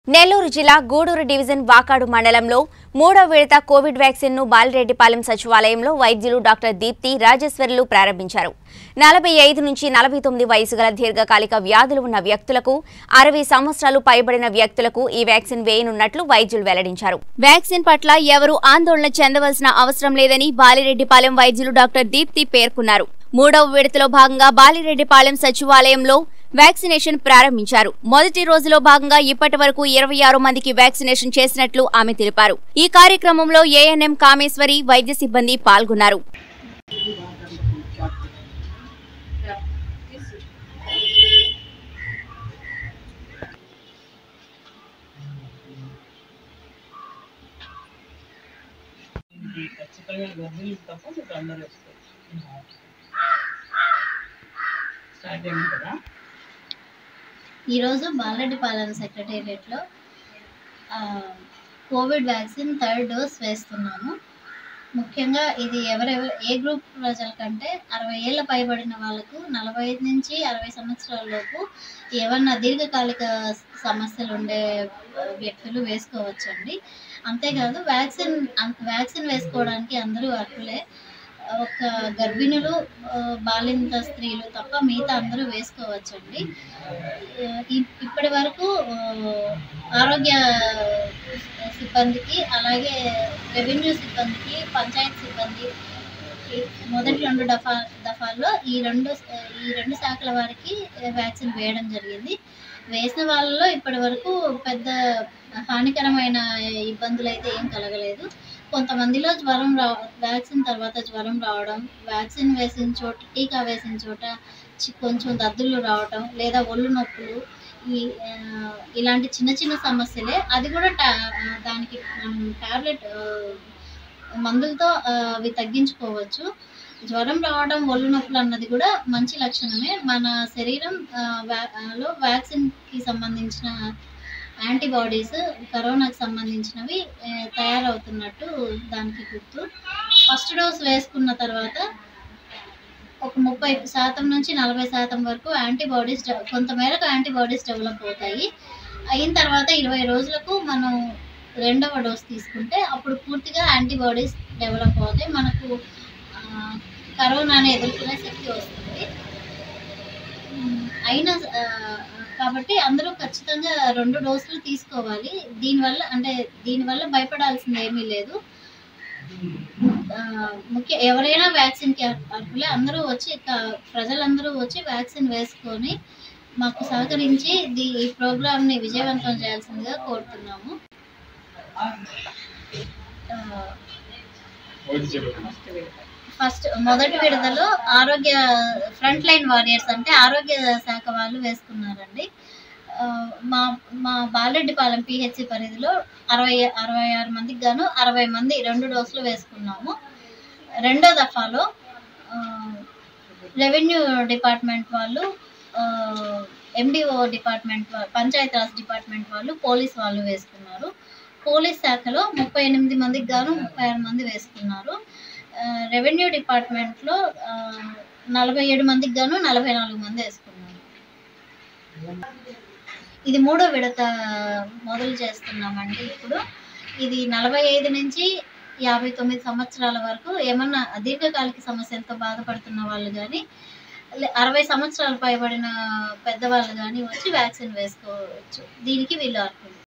నెల్లూరు జిల్లా గూడూరు డివిజన్ వాకాడు మండలంలో మూడో విడత కోవిడ్ వ్యాక్సిన్ ను బాలిరెడ్డిపాలెం సచివాలయంలో వైద్యులు డాక్టర్ దీప్తి రాజేశ్వర్లు ప్రారంభించారు నలభై ఐదు నుంచి నలభై తొమ్మిది వయసు గల దీర్ఘకాలిక వ్యాధులు ఉన్న వ్యక్తులకు అరవై సంవత్సరాలు పైబడిన వ్యక్తులకు ఈ వ్యాక్సిన్ వేయనున్నట్లు వైద్యులు వెల్లడించారు వ్యాక్సిన్ పట్ల ఎవరూ ఆందోళన చెందవలసిన అవసరం లేదని బాలిరెడ్డిపాలెం వైద్యులు డాక్టర్ దీప్తి పేర్కొన్నారు మూడవ విడతలో భాగంగా బాలిరెడ్డిపాలెం సచివాలయంలో వ్యాక్సినేషన్ ప్రారంభించారు మొదటి రోజులో భాగంగా ఇప్పటి వరకు ఇరవై ఆరు మందికి వ్యాక్సినేషన్ చేసినట్లు ఆమె తెలిపారు ఈ కార్యక్రమంలో ఏఎన్ఎం కామేశ్వరి వైద్య సిబ్బంది పాల్గొన్నారు ఇది ఖచ్చితంగా గర్భిణీలు తప్ప మీకు అందరూ వేసుకోవచ్చు స్టార్ట్ అయింది కదా ఈరోజు బాలరెడ్డిపాలెం సెక్రటేరియట్లో ఆ, కోవిడ్ వ్యాక్సిన్ థర్డ్ డోస్ వేస్తున్నాము ముఖ్యంగా ఇది ఎవరెవరు ఏ గ్రూప్ ప్రజల కంటే అరవై ఏళ్ళ పైబడిన వాళ్ళకు నలభై ఐదు నుంచి అరవై సంవత్సరాల లోపు ఏమన్నా దీర్ఘకాలిక సమస్యలు ఉండే ఆ, వ్యక్తులు వేసుకోవచ్చండి అంతేకాదు వ్యాక్సిన్ అం- వ్యాక్సిన్ వేసుకోవడానికి అందరూ అర్హులే ఒక గర్భిణులు ఆ, బాలింత స్త్రీలు తప్ప మిగతా అందరూ వేసుకోవచ్చండి ఆ, ఇ- ఇప్పటి వరకు ఆ, ఆరోగ్య సిబ్బందికి అలాగే రెవెన్యూ సిబ్బందికి పంచాయత్ సిబ్బంది ఈ మొదటి రెండు దఫా దఫాల్లో ఈ రెండు ఈ రెండు శాఖల వారికి వ్యాక్సిన్ వేయడం జరిగింది వేసిన వాళ్ళలో ఇప్పటి వరకు పెద్ద హానికరమైన ఇబ్బందులు అయితే ఏం కలగలేదు కొంతమందిలో జ్వరం రా వ్యాక్సిన్ తర్వాత జ్వరం రావడం వ్యాక్సిన్ వేసిన చోట టీకా వేసిన చోట చి- కొంచెం దద్దులు రావడం లేదా ఒళ్ళు నొప్పులు ఈ ఆ, ఇలాంటి చిన్న చిన్న సమస్యలే అది కూడా టా ఆ, దానికి మనం టాబ్లెట్ మందులతో ఆ, అవి తగ్గించుకోవచ్చు జ్వరం రావడం ఒళ్ళు నొప్పులు అన్నది కూడా మంచి లక్షణమే మన శరీరం ఆ, వ్యా- ఆ, లో వ్యాక్సిన్కి సంబంధించిన యాంటీబాడీస్ కరోనాకి సంబంధించినవి ఆ, తయారవుతున్నట్టు దానికి గుర్తు ఫస్ట్ డోస్ వేసుకున్న తర్వాత ఒక ముప్పై శాతం నుంచి నలభై శాతం వరకు యాంటీబాడీస్ డె- కొంతమేరకు యాంటీబాడీస్ డెవలప్ అవుతాయి అయిన తర్వాత ఇరవై రోజులకు మనం రెండవ డోస్ తీసుకుంటే అప్పుడు పూర్తిగా యాంటీబాడీస్ డెవలప్ అవుతాయి మనకు ఆ, కరోనాని ఎదుర్కొనే శక్తి వస్తుంది ఉమ్, అయినా ఆ, కాబట్టి అందరూ ఖచ్చితంగా రెండు డోసులు తీసుకోవాలి దీనివల్ల అంటే దీనివల్ల భయపడాల్సింది ఏమీ లేదు ఆ, ముఖ్య ఎవరైనా వ్యాక్సిన్కి అర్- అర్హులే అందరూ వచ్చి క- ప్రజలందరూ వచ్చి వ్యాక్సిన్ వేసుకొని మాకు సహకరించి దీ ఈ ప్రోగ్రామ్ని విజయవంతం చేయాల్సిందిగా కోరుతున్నాము ఆ, ఫస్ట్ విడత ఫస్ట్ మొదటి విడతలో ఆరోగ్య ఫ్రంట్ లైన్ వారియర్స్ అంటే ఆరోగ్య శాఖ వాళ్ళు వేసుకున్నారండి ఆ, మా మా బాలెడ్డిపాలెం పిహెచ్సి పరిధిలో అరవై అరవై ఆరు మందికి గాను అరవై మంది రెండు డోసులు వేసుకున్నాము రెండో దఫాలో ఆ, రెవెన్యూ డిపార్ట్మెంట్ వాళ్ళు ఎండిఓ డిపార్ట్మెంట్ వా- పంచాయత్ రాజ్ డిపార్ట్మెంట్ వాళ్ళు పోలీస్ వాళ్ళు వేసుకున్నారు పోలీస్ శాఖలో ముప్పై ఎనిమిది మందికి గాను ముప్పై ఆరు మంది వేసుకున్నారు ఆ, రెవెన్యూ డిపార్ట్మెంట్లో ఆ, నలభై ఏడు మందికి గాను నలభై నాలుగు మంది వేసుకున్నారు ఇది మూడో విడత మొదలు చేస్తున్నామండి ఇప్పుడు ఇది నలభై ఐదు నుంచి యాభై తొమ్మిది సంవత్సరాల వరకు ఏమన్నా దీర్ఘకాలిక సమస్యలతో బాధపడుతున్న వాళ్ళు కానీ అరవై సంవత్సరాలు పైబడిన పెద్దవాళ్ళు కానీ వచ్చి వ్యాక్సిన్ వేసుకోవచ్చు దీనికి వీళ్ళు అర్హులు